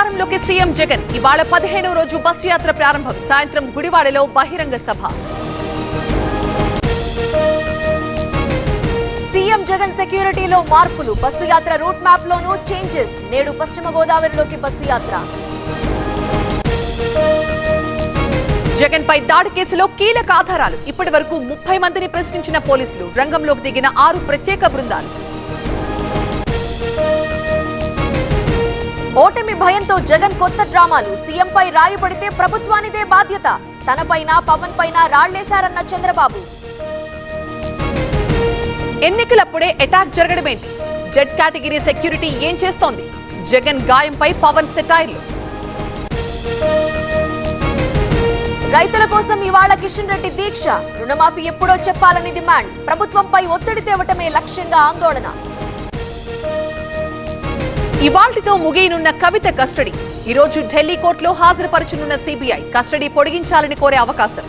ప్రచారంలోకి సీఎం జగన్ ఇవాళ పదిహేనో రోజు బస్సు యాత్ర ప్రారంభం సాయంత్రం గుడివాడలో బహిరంగ సభ సీఎం జగన్ సెక్యూరిటీలో మార్పులు బస్సు యాత్ర రూట్ మ్యాప్ లోనూ చేంజెస్ నేడు పశ్చిమ గోదావరిలోకి బస్సు యాత్ర జగన్ పై దాడి కేసులో కీలక ఆధారాలు ఇప్పటి వరకు ముప్పై మందిని ప్రశ్నించిన పోలీసులు రంగంలోకి దిగిన ఆరు ప్రత్యేక బృందాలు ఓటమి భయంతో జగన్ కొత్త డ్రామాలు సీఎంపై రాయి పడితే ప్రభుత్వానిదే బాధ్యత తనపైన పవన్ పైన రాళ్లేశారన్న చంద్రబాబు ఎన్నికలప్పుడే అటాక్ జరగడమేంటి జెడ్ కేటగిరీ సెక్యూరిటీ ఏం చేస్తోంది జగన్ గాయంపై పవన్ సెటైర్లు రైతుల కోసం ఇవాళ కిషన్ రెడ్డి దీక్ష రుణమాఫీ ఎప్పుడో చెప్పాలని డిమాండ్ ప్రభుత్వంపై ఒత్తిడి తేవటమే లక్ష్యంగా ఆందోళన ఇవాల్టితో ముగియనున్న కవిత కస్టడీ ఈ రోజు ఢిల్లీ కోర్టులో హాజరుపరచనున్న సిబిఐ కస్టడీ పొడిగించాలని కోరే అవకాశం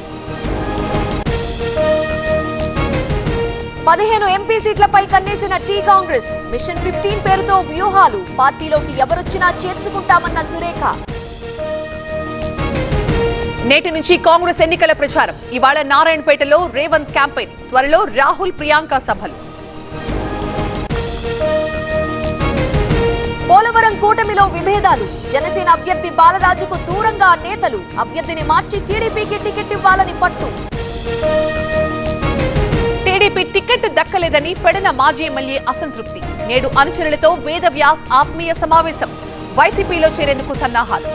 పదిహేను ఎంపీ సీట్లపై కన్నేసిన టీ కాంగ్రెస్ మిషన్ ఫిఫ్టీన్ పేరుతో వ్యూహాలు పార్టీలోకి ఎవరొచ్చినా చేర్చుకుంటామన్న సురేఖ నేటి నుంచి కాంగ్రెస్ ఎన్నికల ప్రచారం ఇవాళ నారాయణపేటలో రేవంత్ క్యాంపెయిన్ త్వరలో రాహుల్ ప్రియాంక సభలు పోలవరం కూటమిలో విభేదాలు జనసేన అభ్యర్థి బాలరాజుకు దూరంగా నేతలు అభ్యర్థిని మార్చి టీడీపీకి టికెట్ ఇవ్వాలని పట్టు టీడీపీ టికెట్ దక్కలేదని పెడన మాజీ ఎమ్మెల్యే అసంతృప్తి నేడు అనుచరులతో వేదవ్యాస్ ఆత్మీయ సమావేశం వైసీపీలో చేరేందుకు సన్నాహాలు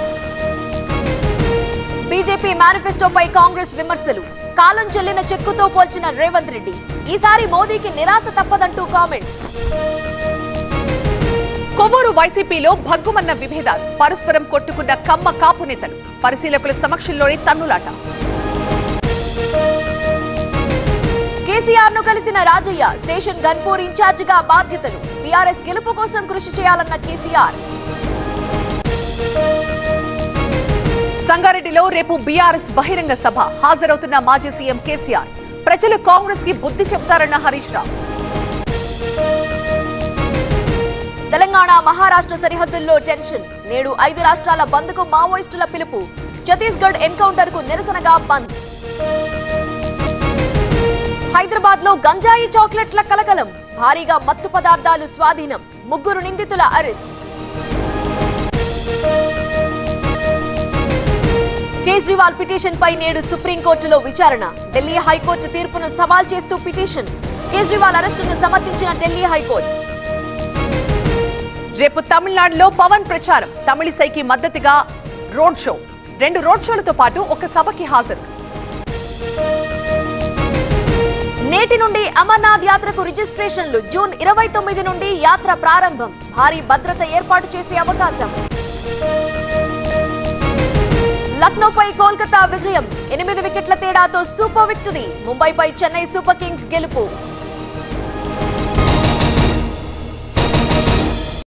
బీజేపీ మేనిఫెస్టోపై కాంగ్రెస్ విమర్శలు కాలం చెల్లిన చెక్కుతో పోల్చిన రేవంత్ రెడ్డి ఈసారి మోదీకి నిరాశ తప్పదంటూ కామెంట్ కొవ్వూరు వైసీపీలో భగ్గుమన్న విభేదాలు పరస్పరం కొట్టుకున్న కమ్మ కాపు నేతలు పరిశీలకుల సమక్షంలోనే తన్నులాట కేసీఆర్ ను కలిసిన రాజయ్య స్టేషన్ గన్పూర్ ఇన్ఛార్జిగా బాధ్యతలు బీఆర్ఎస్ గెలుపు కోసం కృషి చేయాలన్న కేసీఆర్ సంగారెడ్డిలో రేపు బీఆర్ఎస్ బహిరంగ సభ హాజరవుతున్న మాజీ సీఎం కేసీఆర్ ప్రజలు కాంగ్రెస్ కి బుద్ధి చెప్తారన్న హరీష్ రావు తెలంగాణ మహారాష్ట్ర సరిహద్దుల్లో టెన్షన్ నేడు ఐదు రాష్ట్రాల బంద్ కు మావోయిస్టుల పిలుపు ఛత్తీస్గఢ్ ఎన్కౌంటర్ కు నిరసనగా బంద్ హైదరాబాద్ లో గంజాయి చాక్లెట్ల కలకలం భారీగా మత్తు పదార్థాలు స్వాధీనం ముగ్గురు నిందితుల అరెస్ట్ కేజ్రీవాల్ పిటిషన్ పై నేడు సుప్రీంకోర్టులో విచారణ ఢిల్లీ హైకోర్టు తీర్పును సవాల్ చేస్తూ పిటిషన్ కేజ్రీవాల్ అరెస్టును సమర్థించిన ఢిల్లీ హైకోర్టు రేపు తమిళనాడులో పవన్ ప్రచారం తమిళిసైకి మద్దతుగా రోడ్ షో రెండు రోడ్ షోలతో పాటు ఒక సభకి హాజరు నేటి నుండి అమర్నాథ్ యాత్రకు రిజిస్ట్రేషన్లు జూన్ ఇరవై తొమ్మిది నుండి యాత్ర ప్రారంభం భారీ భద్రత ఏర్పాటు చేసే అవకాశం లక్నోపై కోల్కతా విజయం ఎనిమిది వికెట్ల తేడాతో సూపర్ విక్టరీ ముంబైపై చెన్నై సూపర్ కింగ్స్ గెలుపు